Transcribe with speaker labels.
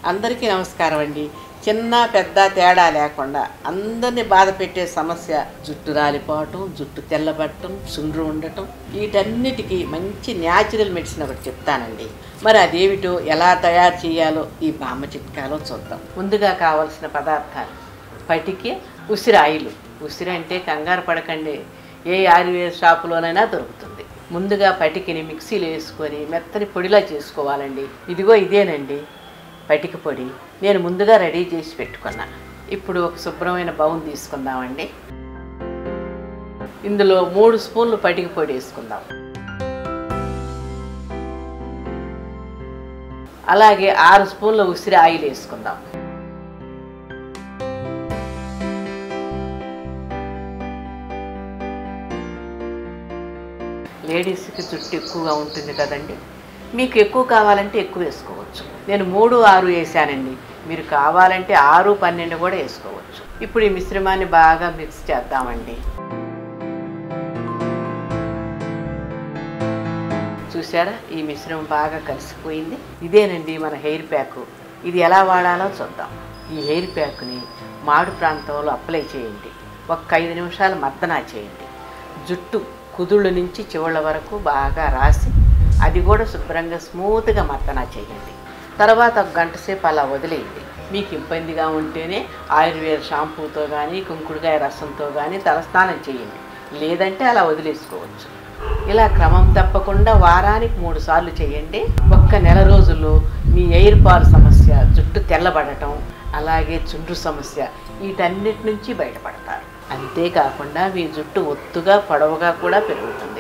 Speaker 1: అందరికీ నమస్కారం అండి చిన్న పెద్ద తేడా లేకుండా అందరిని బాధ పెట్టే సమస్య జుట్టు రాలిపోవటం జుట్టు తెల్లబట్టడం చుండ్రు ఉండటం వీటన్నిటికీ మంచి న్యాచురల్ మెడిసిన్ ఒకటి చెప్తానండి మరి అదేమిటో ఎలా తయారు చేయాలో ఈ బామ్మ చిట్కాలో చూద్దాం ముందుగా కావలసిన పదార్థాలు పటికి ఉసిరాయిలు ఉసిరి అంటే కంగారు పడకండి ఏ ఆయుర్వేద షాపులోనైనా దొరుకుతుంది ముందుగా పటికిని మిక్సీలో వేసుకొని మెత్తని పొడిలా చేసుకోవాలండి ఇదిగో ఇదేనండి పటిక పొడి నేను ముందుగా రెడీ చేసి పెట్టుకున్నా ఇప్పుడు ఒక శుభ్రమైన బౌన్ తీసుకుందామండి ఇందులో మూడు స్పూన్లు పటిక పొడి వేసుకుందాం అలాగే ఆరు స్పూన్ల ఉసిరి ఆయిల్ వేసుకుందాం లేడీస్కి జుట్టు ఎక్కువగా ఉంటుంది కదండి మీకు ఎక్కువ కావాలంటే ఎక్కువ వేసుకోవచ్చు నేను మూడు ఆరు వేసానండి మీరు కావాలంటే ఆరు పన్నెండు కూడా వేసుకోవచ్చు ఇప్పుడు ఈ మిశ్రమాన్ని బాగా మిక్స్ చేద్దామండి చూసారా ఈ మిశ్రమం బాగా కలిసిపోయింది ఇదేనండి మన హెయిర్ ప్యాక్ ఇది ఎలా వాడాలో చూద్దాం ఈ హెయిర్ ప్యాక్ని మాడు ప్రాంతంలో అప్లై చేయండి ఒక్క ఐదు నిమిషాలు మర్దనా చేయండి జుట్టు కుదుళ్ళ నుంచి చివళ్ళ వరకు బాగా రాసి అది కూడా శుభ్రంగా స్మూత్గా మర్దనా చేయండి తర్వాత ఒక గంట సేపు అలా వదిలేయండి మీకు ఇబ్బందిగా ఉంటేనే ఆయుర్వేద షాంపూతో కానీ కుంకుడుకాయ రసంతో కానీ తలస్నానం చేయండి లేదంటే అలా వదిలేసుకోవచ్చు ఇలా క్రమం తప్పకుండా వారానికి మూడు సార్లు చేయండి ఒక్క నెల రోజుల్లో మీ ఎయిర్ పాల్ సమస్య జుట్టు తెల్లబడటం అలాగే చుండ్రు సమస్య వీటన్నిటి నుంచి బయటపడతారు అంతేకాకుండా మీ జుట్టు ఒత్తుగా పొడవుగా కూడా పెరుగుతుంది